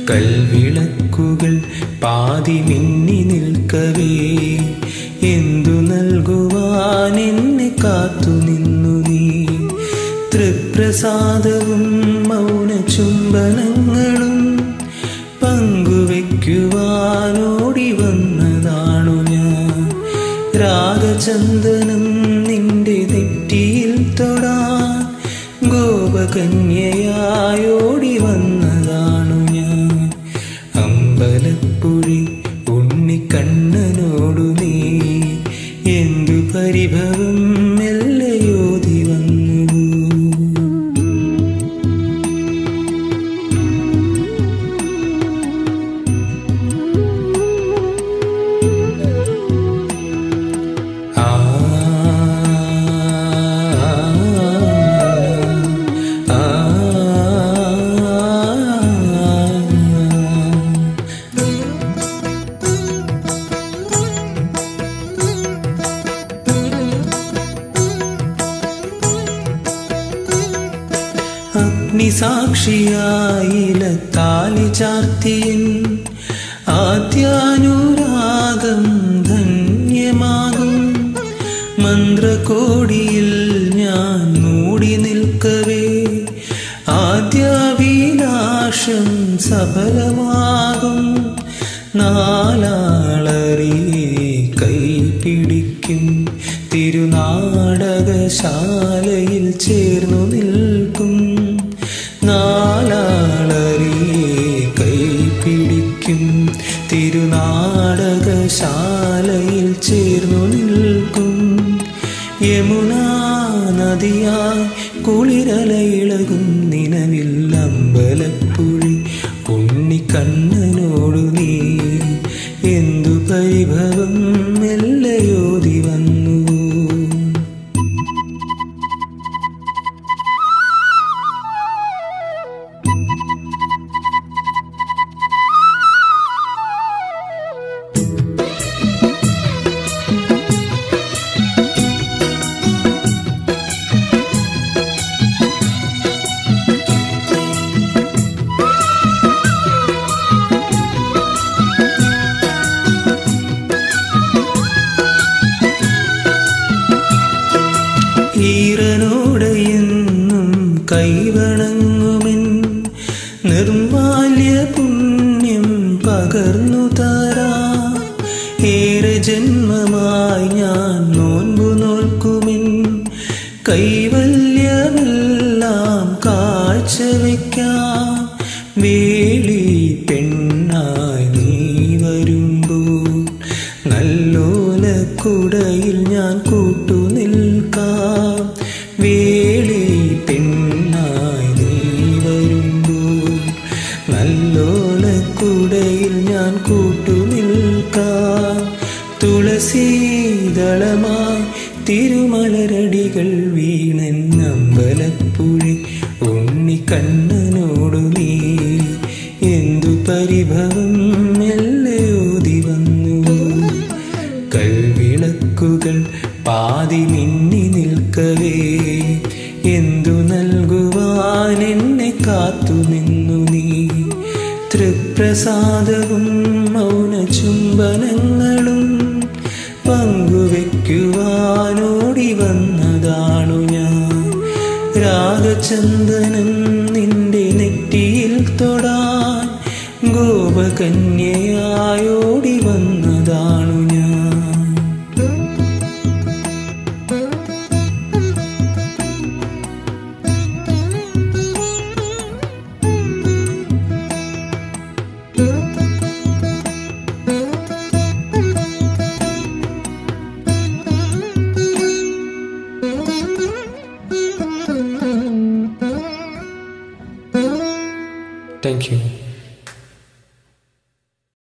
കൽവിളക്കുകൾ പാതി മിന്നി നിൽക്കവേ എന്തു നൽകുവാൻ എന്നെ കാത്തു നിന്നു നീ തൃപ്രസാദവും മൗന ചുംബനങ്ങളും പങ്കുവയ്ക്കുവാനോടി വന്നതാണു ഞാൻ രാഗചന്ദനം നിന്റെ നെറ്റിയിൽ തൊടാൻ ഗോപകന്യയായോടി വന്നതാണു ഞാൻ അമ്പലപ്പുഴി ഉണ്ണിക്കണ്ണനോടു നീ എന്തു പരിഭവം മെല്ലയോതി വന്നു ആ ആ അഗ്നിസാക്ഷിയായില താലി ചാർത്തിയൻ ആദ്യാനുരാഗം ധന്യമാകും മന്ത്രകോടിയിൽ ഞാൻ മൂടി നിൽക്കവേ ആദ്യാഭിലാഷം സഫലമാകും നാലാളറിയെ കൈപിടിക്കും തിരുനാടകശാലയിൽ ചേർന്നു നിൽക്കും നാലാളറിയെ കൈപിടിക്കും തിരുനാടകശാലയിൽ ചേർന്നു നിൽക്കും യമുനാ നദിയായി കുളിരലയിളകും നിലവിൽ അമ്പലപ്പുഴി ഉണ്ണിക്കണ്ണനോടു നീ എന്തു പരിഭവം മെല്ലയോതി വന്നു ഈറനോട് എന്നും കൈവണങ്ങുമെൻ നിർമാല്യ പുണ്യം പകർന്നു തരാ ഏറെ ജന്മമായി ഞാൻ നോൻപു നോൽക്കുമെൻ കൈവല്യമെല്ലാം കാഴ്ചവെക്കാം വേളി പെണ്ണായി നീ വരുമ്പോൾ നല്ലോലക്കുടയിൽ ഞാൻ കൂട്ടു നിൽക്കാം വേളി പെണ്ണായി നീ വരുമ്പോൾ നല്ലോലക്കുടയിൽ ഞാൻ കൂട്ടു നിൽക്കാം തുളസീതളമായി തിരുമലരടികൾ വീണെന്നമ്പലപ്പുഴി ഉണ്ണിക്കണ്ണനോടു നീ എന്തു പരിഭവം മെല്ലയോതി വന്നു കൽവിളക്കുകൾ പാതി മിന്നി നിൽക്കവേ എന്തു നൽകുവാൻ എന്നെ കാത്തു നിന്നു നീ തൃപ്രസാദവും മൗന ചുംബനങ്ങളും പങ്കുവെക്കുവാനോടി വന്നതാണു ഞാൻ രാഗചന്ദനം നിന്റെ നെറ്റിയിൽ തൊടാൻ ഗോപകന്യയായോടി വന്നതാണു ഞാൻ താങ്ക് യു